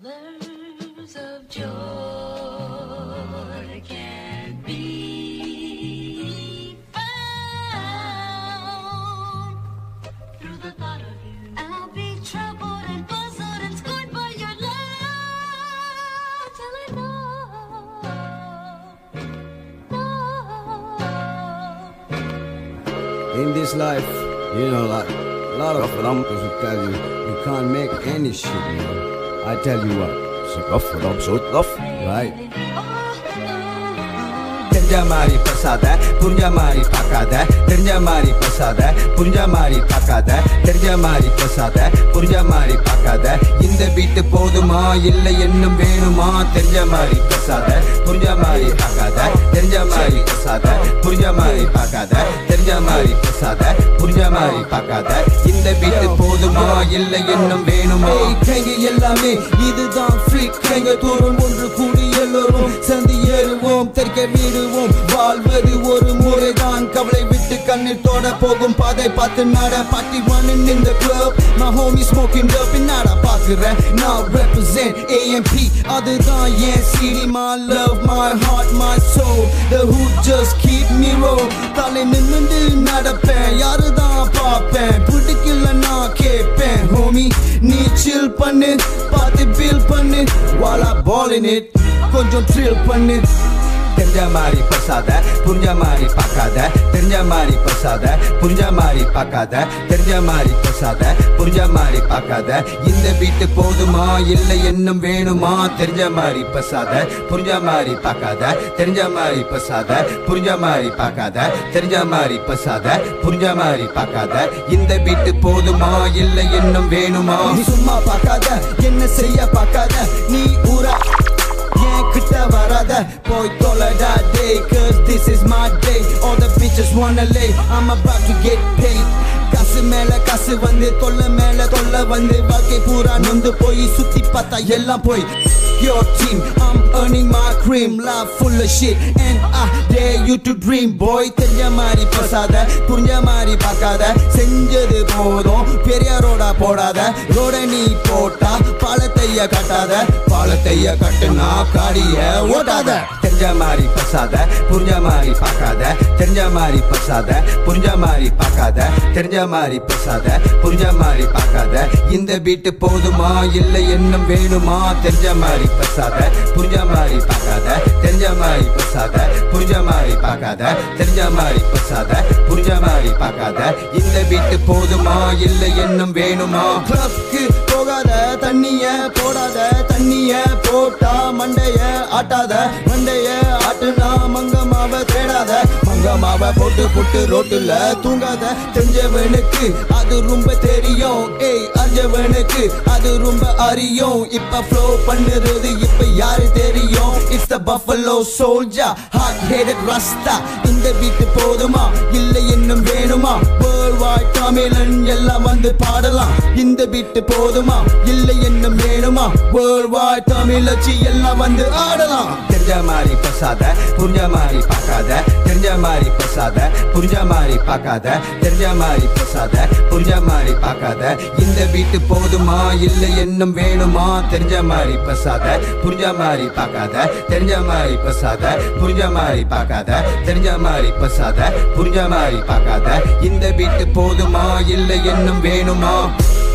Colors of joy can be found through the thought of you. I'll be troubled and puzzled and scorned by your love till I know, In this life, you know, like a lot of uncles will tell you you can't make any shit, you know. I tell you what, Så rough, I'm so rough. right? தெரிஞ்ச மாதிரி பேசாத புரிஞ்ச மாதிரி பார்க்காத தெரிஞ்ச மாதிரி பேசாத புரிஞ்ச மாதிரி பார்க்காத தெரிஞ்ச மாதிரி பேசாத புரிஞ்ச மாதிரி பார்க்காத இந்த வீட்டு போதுமா இல்லை இன்னும் வேணுமா தெரிஞ்ச மாதிரி பேசாத புரிஞ்ச மாதிரி பார்க்காத தெரிஞ்ச மாதிரி பேசாத புரிஞ்ச மாதிரி பார்க்காத தெரிஞ்ச மாதிரி பேசாத புரிஞ்ச மாதிரி பார்க்காத இந்த வீட்டு போதுமா இல்லை இன்னும் வேணுமா கைங்க எல்லாமே இதுதான் ஃப்ரீக் கைங்க தூரம் ஒன்று கூடி எல்லோரும் சந்தி ஏறுவோம் தெற்க வீடுவோம் வாழ்வது ஒரு முறைதான் கவலை விட்டு கண்ணில் தோட போகும் பாதை பார்த்து நட பாட்டி one in the club my homie smoking dope நாட பாக்குறேன் now represent AMP அதுதான் என் CD my love my heart my soul the hood just keep me roll தலை நிமிந்து நடப்பேன் யாருதான் பார்ப்பேன் பிடிக்கல நான் கேட்பேன் homie நீ chill பண்ணு பார்த்து பில் பண்ணு while I ballin' it கொஞ்சம் thrill பண்ணு தெரிஞ்ச மாதிரி பேசாத புரிஞ்ச மாதிரி பார்க்காத தெரிஞ்ச மாதிரி பேசாத புரிஞ்ச மாதிரி பார்க்காத தெரிஞ்ச மாதிரி பேசாத புரிஞ்ச மாதிரி பார்க்காத இந்த வீட்டு போதுமா இல்லை இன்னும் வேணுமா தெரிஞ்ச மாதிரி பேசாத புரிஞ்ச மாதிரி பார்க்காத தெரிஞ்ச மாதிரி பேசாத புரிஞ்ச மாதிரி பார்க்காத தெரிஞ்ச மாதிரி பேசாத புரிஞ்ச மாதிரி பார்க்காத இந்த வீட்டு போதுமா இல்லை இன்னும் வேணுமா நீ சும்மா பார்க்காத என்ன செய்ய பார்க்காத நீ ஊரா என் கிட்ட வராத போய் தொலைடா டே cause this is my day all the bitches wanna lay I'm about to get paid காசு மேல காசு வந்து தொல்லை மேல தொல்லை வந்து வாழ்க்கை பூரா நொந்து போய் சுத்தி பார்த்தா எல்லாம் போய் Your team, I'm earning my cream Life full of shit And I dare you to dream Boy, தெரிஞ்ச மாதிரி பேசாத புரிஞ்ச மாதிரி பார்க்காத செஞ்சது போதும் பெரியாரோட போடாத ரோட நீ போட்டா பாலத்தைய கட்டாத பாலத்தைய கட்டுனா காடிய ஓட்டாத தெரிஞ்ச மாதிரி பேசாத புரிஞ்ச மாதிரி பார்க்காத தெரிஞ்ச மாதிரி பேசாத புரிஞ்ச மாதிரி பார்க்காத தெரிஞ்ச மாதிரி பேசாத புரிஞ்ச மாதிரி பார்க்காத இந்த வீட்டு போதுமா இல்லை இன்னும் வேணுமா தெரிஞ்ச மாதிரி பேசாத புரிஞ்ச மாதிரி பார்க்காத தெரிஞ்ச மாதிரி பேசாத புரிஞ்ச மாதிரி பார்க்காத தெரிஞ்ச மாதிரி பேசாத புரிஞ்ச மாதிரி பார்க்காத இந்த வீட்டு போதுமா இல்லை இன்னும் வேணுமா கிளப்க்கு போகாத தண்ணிய போடாத தண்ணிய போட்டா மண்டைய ஆட்டாத மண்டைய ஆட்டுனா மங்கமாவ தேடாத மங்கமாவ போட்டு போட்டு ரோட்டுல தூங்காத தெரிஞ்சவனுக்கு அது ரொம்ப தெரியும் ஏய் அறிஞ்சவனுக்கு அது ரொம்ப அறியும் இப்ப ஃப்ளோ பண்ணுறது இப்ப யாரு தெரியும் it's the buffalo soldier hard headed Rasta இந்த வீட்டு போதுமா இல்லை இன்னும் வேணுமா வேர்ல்ட் வாய்ட் தமிழன் எல்லாம் வந்து பாடலாம் இந்த வீட்டு போதுமா இல்லை இன்னும் வேணுமா வேர்ல்ட் வாய்ட் தமிழச்சி எல்லாம் வந்து ஆடலாம் தெரிஞ்ச மாதிரி பேசாத புரிஞ்ச மாதிரி பார்க்காத தெரிஞ்ச மாதிரி பேசாத புரிஞ்ச மாதிரி பார்க்காத தெரிஞ்ச மாதிரி பேசாத புரிஞ்ச மாதிரி பார்க்காத இந்த வீட்டு போதுமா இல்லை இன்னும் வேணுமா தெரிஞ்ச மாதிரி பேசாத புரிஞ்ச மாதிரி பார்க்காத தெரிஞ்ச மாதிரி பேசாத புரிஞ்ச மாதிரி பார்க்காத தெரிஞ்ச மாதிரி பேசாத புரிஞ்ச மாதிரி பார்க்காத இந்த வீட்டு போதுமா இல்லை இன்னும் வேணுமா